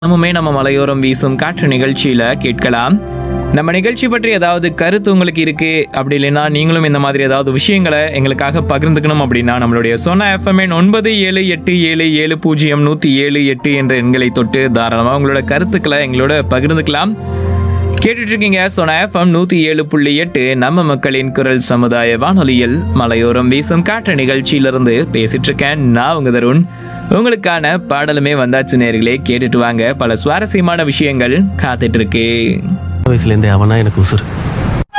தினமுமே நம்ம மலையோரம் வீசும் காற்று நிகழ்ச்சியில கேட்கலாம் நம்ம நிகழ்ச்சி பற்றி ஏதாவது கருத்து உங்களுக்கு இருக்கு அப்படி இல்லைன்னா நீங்களும் இந்த மாதிரி ஏதாவது விஷயங்களை எங்களுக்காக பகிர்ந்துக்கணும் அப்படின்னா நம்மளுடைய சொன்ன எஃப்எம்என் ஒன்பது ஏழு எட்டு ஏழு ஏழு பூஜ்ஜியம் நூற்றி ஏழு எட்டு என்ற எண்களை தொட்டு தாராளமாக உங்களோட கருத்துக்களை எங்களோட பகிர்ந்துக்கலாம் கேட்டுட்டு இருக்கீங்க சொன்ன எஃப்எம் நூற்றி ஏழு புள்ளி எட்டு நம்ம மக்களின் குரல் சமுதாய வானொலியில் மலையோரம் வீசும் காற்று நிகழ்ச்சியிலிருந்து பேசிட்டு இருக்கேன் நான் உங்க தருண் உங்களுக்கான பாடலுமே வந்தாச்சு நேர்களே கேட்டுட்டு வாங்க பல சுவாரஸ்யமான விஷயங்கள் காத்துட்டு இருக்கு வயசுலேருந்தே அவனா எனக்கு உசுறு